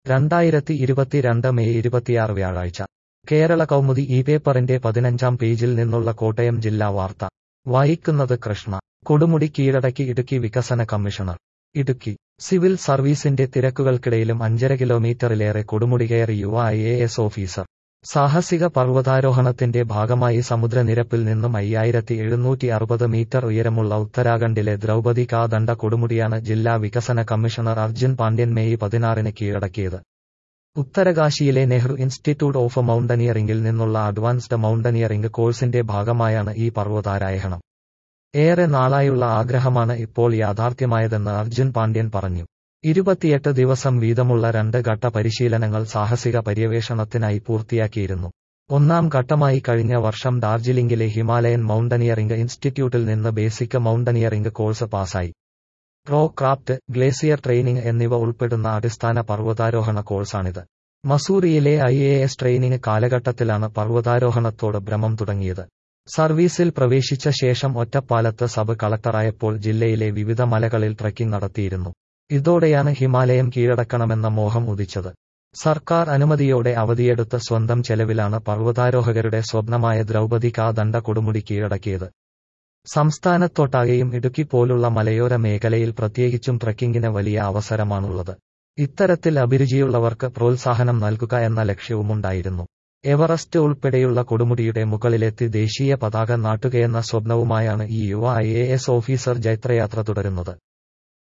രണ്ടായിരത്തി ഇരുപത്തിരണ്ട് മെയ് ഇരുപത്തിയാറ് വ്യാഴാഴ്ച കേരള കൗമുദി ഈ പേപ്പറിന്റെ പതിനഞ്ചാം പേജിൽ നിന്നുള്ള കോട്ടയം ജില്ലാ വാർത്ത വായിക്കുന്നത് കൃഷ്ണ കൊടുമുടി കീഴടക്കി ഇടുക്കി വികസന കമ്മീഷണർ ഇടുക്കി സിവിൽ സർവീസിന്റെ തിരക്കുകൾക്കിടയിലും അഞ്ചര കിലോമീറ്ററിലേറെ കൊടുമുടി കയറി യുവ ഐ എ എസ് ഓഫീസർ സാഹസിക പർവ്വതാരോഹണത്തിന്റെ ഭാഗമായി സമുദ്രനിരപ്പിൽ നിന്നും അയ്യായിരത്തി എഴുന്നൂറ്റി അറുപത് മീറ്റർ ഉയരമുള്ള ഉത്തരാഖണ്ഡിലെ ദ്രൗപദി കാ ദണ്ഡ കൊടുമുടിയാണ് ജില്ലാ വികസന കമ്മീഷണർ അർജുൻ പാണ്ഡ്യൻ മെയ് പതിനാറിന് കീഴടക്കിയത് ഉത്തരകാശിയിലെ നെഹ്റു ഇൻസ്റ്റിറ്റ്യൂട്ട് ഓഫ് മൗണ്ടനിയറിംഗിൽ നിന്നുള്ള അഡ്വാൻസ്ഡ് മൗണ്ടനിയറിംഗ് കോഴ്സിന്റെ ഭാഗമായാണ് ഈ പർവ്വതാരോഹണം ഏറെ നാളായുള്ള ആഗ്രഹമാണ് ഇപ്പോൾ യാഥാർത്ഥ്യമായതെന്ന് അർജുൻ പാണ്ഡ്യൻ പറഞ്ഞു ഇരുപത്തിയെട്ട് ദിവസം വീതമുള്ള രണ്ട് ഘട്ട പരിശീലനങ്ങൾ സാഹസിക പര്യവേഷണത്തിനായി പൂർത്തിയാക്കിയിരുന്നു ഒന്നാം ഘട്ടമായി കഴിഞ്ഞ വർഷം ഡാർജിലിംഗിലെ ഹിമാലയൻ മൗണ്ടനിയറിംഗ് ഇൻസ്റ്റിറ്റ്യൂട്ടിൽ നിന്ന് ബേസിക് മൗണ്ടനിയറിംഗ് കോഴ്സ് പാസായി റോ ക്രാഫ്റ്റ് ഗ്ലേസിയർ ട്രെയിനിംഗ് എന്നിവ ഉൾപ്പെടുന്ന അടിസ്ഥാന പർവ്വതാരോഹണ കോഴ്സാണിത് മസൂറിയിലെ ഐ എ എസ് ട്രെയിനിംഗ് കാലഘട്ടത്തിലാണ് പർവ്വതാരോഹണത്തോട് ഭ്രമം തുടങ്ങിയത് സർവീസിൽ പ്രവേശിച്ച ശേഷം ഒറ്റപ്പാലത്ത് സബ് കളക്ടറായപ്പോൾ ജില്ലയിലെ വിവിധ മലകളിൽ ട്രക്കിംഗ് നടത്തിയിരുന്നു ഇതോടെയാണ് ഹിമാലയം കീഴടക്കണമെന്ന മോഹം ഉദിച്ചത് സർക്കാർ അനുമതിയോടെ അവധിയെടുത്ത സ്വന്തം ചെലവിലാണ് പർവ്വതാരോഹകരുടെ സ്വപ്നമായ ദ്രൗപദി കാ ദണ്ഡ കൊടുമുടി കീഴടക്കിയത് സംസ്ഥാനത്തൊട്ടാകെയും ഇടുക്കി പോലുള്ള മലയോര മേഖലയിൽ പ്രത്യേകിച്ചും ട്രക്കിംഗിന് വലിയ അവസരമാണുള്ളത് ഇത്തരത്തിൽ അഭിരുചിയുള്ളവർക്ക് പ്രോത്സാഹനം നൽകുക എന്ന ലക്ഷ്യവുമുണ്ടായിരുന്നു എവറസ്റ്റ് ഉൾപ്പെടെയുള്ള കൊടുമുടിയുടെ മുകളിലെത്തി ദേശീയ പതാക നാട്ടുകയെന്ന സ്വപ്നവുമായാണ് ഈ യുവ ഐ എ എസ് ഓഫീസർ ജൈത്രയാത്ര തുടരുന്നത്